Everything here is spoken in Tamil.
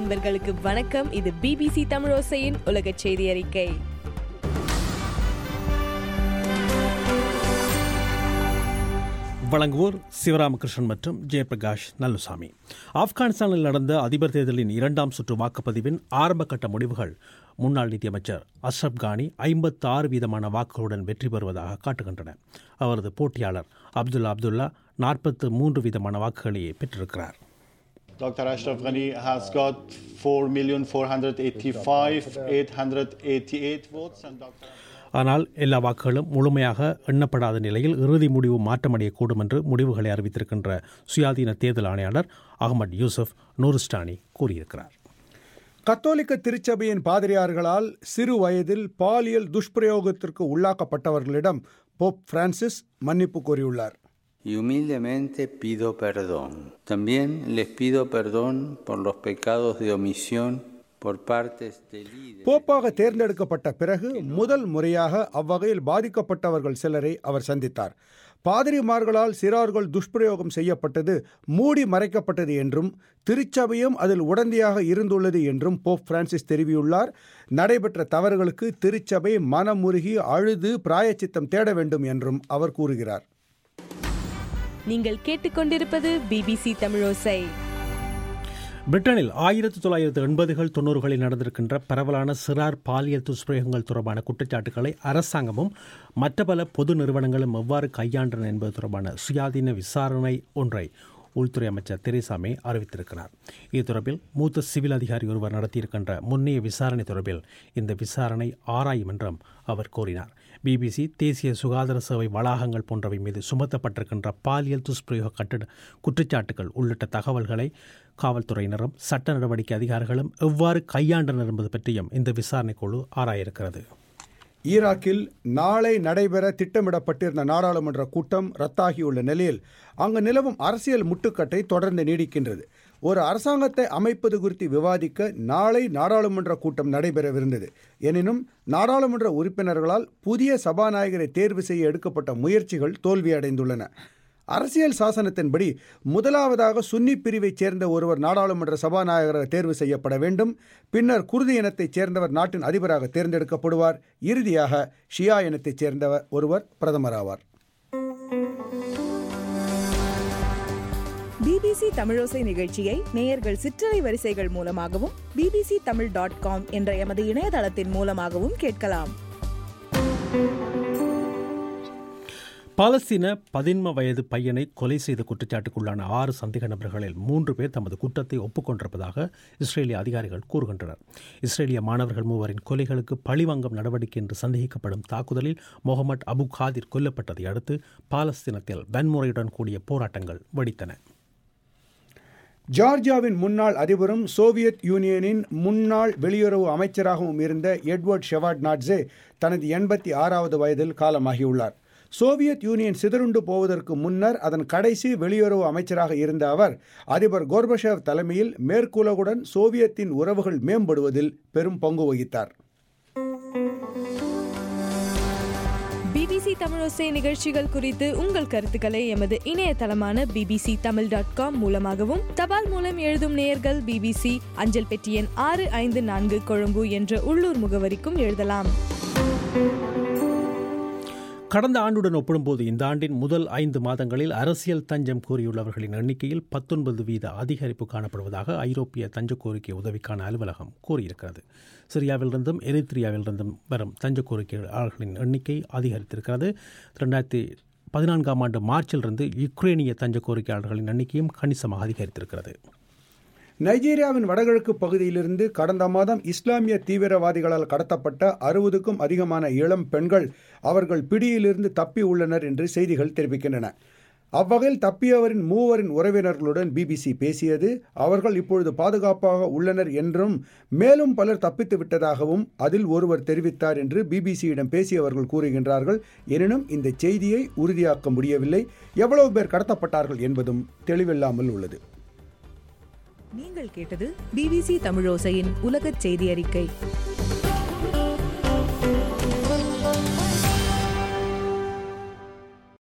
நண்பர்களுக்கு வணக்கம் இது பிபிசி தமிழோசையின் உலக செய்தி அறிக்கை வழங்குவோர் சிவராமகிருஷ்ணன் மற்றும் ஜெயபிரகாஷ் நல்லுசாமி ஆப்கானிஸ்தானில் நடந்த அதிபர் தேர்தலின் இரண்டாம் சுற்று வாக்குப்பதிவின் ஆரம்ப கட்ட முடிவுகள் முன்னாள் நிதியமைச்சர் அஷ்ரப் கானி ஐம்பத்து ஆறு வீதமான வாக்குகளுடன் வெற்றி பெறுவதாக காட்டுகின்றன அவரது போட்டியாளர் அப்துல்லா அப்துல்லா நாற்பத்து மூன்று வீதமான வாக்குகளையே பெற்றிருக்கிறார் Dr. Ashraf Ghani has got 4,485,888 votes and Dr. ஆனால் எல்லா வாக்குகளும் முழுமையாக எண்ணப்படாத நிலையில் இறுதி முடிவு மாற்றமடையக்கூடும் என்று முடிவுகளை அறிவித்திருக்கின்ற சுயாதீன தேர்தல் ஆணையாளர் அகமது யூசுப் நூருஸ்டானி கூறியிருக்கிறார் கத்தோலிக்க திருச்சபையின் பாதிரியார்களால் சிறு வயதில் பாலியல் துஷ்பிரயோகத்திற்கு உள்ளாக்கப்பட்டவர்களிடம் போப் பிரான்சிஸ் மன்னிப்பு கோரியுள்ளார் y humildemente pido perdón. También les pido perdón por los pecados de omisión por partes de líderes. போப்பாக தேர்ந்தெடுக்கப்பட்ட பிறகு முதல் முறையாக அவ்வகையில் பாதிக்கப்பட்டவர்கள் சிலரை அவர் சந்தித்தார் பாதிரிமார்களால் சிறார்கள் துஷ்பிரயோகம் செய்யப்பட்டது மூடி மறைக்கப்பட்டது என்றும் திருச்சபையும் அதில் உடந்தையாக இருந்துள்ளது என்றும் போப் பிரான்சிஸ் தெரிவியுள்ளார் நடைபெற்ற தவறுகளுக்கு திருச்சபை மனமுருகி அழுது பிராயச்சித்தம் தேட வேண்டும் என்றும் அவர் கூறுகிறார் நீங்கள் கேட்டுக்கொண்டிருப்பது பிபிசி தமிழோசை பிரிட்டனில் ஆயிரத்தி தொள்ளாயிரத்து எண்பதுகள் தொண்ணூறுகளில் நடந்திருக்கின்ற பரவலான சிறார் பாலியல் துஷ்பிரயோகங்கள் தொடர்பான குற்றச்சாட்டுகளை அரசாங்கமும் மற்ற பல பொது நிறுவனங்களும் எவ்வாறு கையாண்டன என்பது தொடர்பான சுயாதீன விசாரணை ஒன்றை உள்துறை அமைச்சர் தெரேசா மே அறிவித்திருக்கிறார் இது தொடர்பில் மூத்த சிவில் அதிகாரி ஒருவர் நடத்தியிருக்கின்ற முன்னைய விசாரணை தொடர்பில் இந்த விசாரணை ஆராயும் என்றும் அவர் கூறினார் பிபிசி தேசிய சுகாதார சேவை வளாகங்கள் போன்றவை மீது சுமத்தப்பட்டிருக்கின்ற பாலியல் துஷ்பிரயோக கட்டிட குற்றச்சாட்டுகள் உள்ளிட்ட தகவல்களை காவல்துறையினரும் சட்ட நடவடிக்கை அதிகாரிகளும் எவ்வாறு கையாண்டனர் என்பது பற்றியும் இந்த விசாரணை குழு ஆராயிருக்கிறது ஈராக்கில் நாளை நடைபெற திட்டமிடப்பட்டிருந்த நாடாளுமன்ற கூட்டம் ரத்தாகியுள்ள நிலையில் அங்கு நிலவும் அரசியல் முட்டுக்கட்டை தொடர்ந்து நீடிக்கின்றது ஒரு அரசாங்கத்தை அமைப்பது குறித்து விவாதிக்க நாளை நாடாளுமன்ற கூட்டம் நடைபெறவிருந்தது எனினும் நாடாளுமன்ற உறுப்பினர்களால் புதிய சபாநாயகரை தேர்வு செய்ய எடுக்கப்பட்ட முயற்சிகள் தோல்வியடைந்துள்ளன அரசியல் சாசனத்தின்படி முதலாவதாக சுன்னி பிரிவைச் சேர்ந்த ஒருவர் நாடாளுமன்ற சபாநாயகராக தேர்வு செய்யப்பட வேண்டும் பின்னர் குருதி இனத்தைச் சேர்ந்தவர் நாட்டின் அதிபராக தேர்ந்தெடுக்கப்படுவார் இறுதியாக ஷியா இனத்தைச் சேர்ந்தவர் ஒருவர் பிரதமராவார் பிபிசி தமிழோசை நிகழ்ச்சியை நேயர்கள் சிற்றலை வரிசைகள் மூலமாகவும் பிபிசி தமிழ் டாட் காம் என்ற எமது இணையதளத்தின் மூலமாகவும் கேட்கலாம் பாலஸ்தீன பதின்ம வயது பையனை கொலை செய்த குற்றச்சாட்டுக்குள்ளான ஆறு சந்தேக நபர்களில் மூன்று பேர் தமது குற்றத்தை ஒப்புக்கொண்டிருப்பதாக இஸ்ரேலிய அதிகாரிகள் கூறுகின்றனர் இஸ்ரேலிய மாணவர்கள் மூவரின் கொலைகளுக்கு பழிவாங்கும் நடவடிக்கை என்று சந்தேகிக்கப்படும் தாக்குதலில் முகமது அபு காதிர் கொல்லப்பட்டதை அடுத்து பாலஸ்தீனத்தில் வன்முறையுடன் கூடிய போராட்டங்கள் வெடித்தன ஜார்ஜியாவின் முன்னாள் அதிபரும் சோவியத் யூனியனின் முன்னாள் வெளியுறவு அமைச்சராகவும் இருந்த எட்வர்ட் ஷெவார்ட் நாட்ஸே தனது எண்பத்தி ஆறாவது வயதில் காலமாகியுள்ளார் சோவியத் யூனியன் சிதறுண்டு போவதற்கு முன்னர் அதன் கடைசி வெளியுறவு அமைச்சராக இருந்த அவர் அதிபர் கோர்பஷேவ் தலைமையில் மேற்குலகுடன் சோவியத்தின் உறவுகள் மேம்படுவதில் பெரும் பங்கு வகித்தார் பிபிசி தமிழோசை நிகழ்ச்சிகள் குறித்து உங்கள் கருத்துக்களை எமது இணையதளமான பிபிசி தமிழ் டாட் காம் மூலமாகவும் தபால் மூலம் எழுதும் நேயர்கள் பிபிசி அஞ்சல் பெட்டி எண் ஆறு ஐந்து நான்கு கொழும்பு என்ற உள்ளூர் முகவரிக்கும் எழுதலாம் கடந்த ஆண்டுடன் ஒப்பிடும்போது இந்த ஆண்டின் முதல் ஐந்து மாதங்களில் அரசியல் தஞ்சம் கோரியுள்ளவர்களின் எண்ணிக்கையில் பத்தொன்பது வீத அதிகரிப்பு காணப்படுவதாக ஐரோப்பிய தஞ்ச கோரிக்கை உதவிக்கான அலுவலகம் கூறியிருக்கிறது சிரியாவிலிருந்தும் எரித்ரியாவிலிருந்தும் வரும் தஞ்ச கோரிக்கையாளர்களின் எண்ணிக்கை அதிகரித்திருக்கிறது ரெண்டாயிரத்தி பதினான்காம் ஆண்டு மார்ச்சிலிருந்து யுக்ரேனிய தஞ்ச கோரிக்கையாளர்களின் எண்ணிக்கையும் கணிசமாக அதிகரித்திருக்கிறது நைஜீரியாவின் வடகிழக்கு பகுதியிலிருந்து கடந்த மாதம் இஸ்லாமிய தீவிரவாதிகளால் கடத்தப்பட்ட அறுபதுக்கும் அதிகமான இளம் பெண்கள் அவர்கள் பிடியிலிருந்து தப்பி உள்ளனர் என்று செய்திகள் தெரிவிக்கின்றன அவ்வகையில் தப்பியவரின் மூவரின் உறவினர்களுடன் பிபிசி பேசியது அவர்கள் இப்பொழுது பாதுகாப்பாக உள்ளனர் என்றும் மேலும் பலர் தப்பித்து விட்டதாகவும் அதில் ஒருவர் தெரிவித்தார் என்று பிபிசியிடம் பேசியவர்கள் கூறுகின்றார்கள் எனினும் இந்த செய்தியை உறுதியாக்க முடியவில்லை எவ்வளவு பேர் கடத்தப்பட்டார்கள் என்பதும் தெளிவில்லாமல் உள்ளது நீங்கள் கேட்டது பிபிசி தமிழோசையின் உலகச் செய்தி அறிக்கை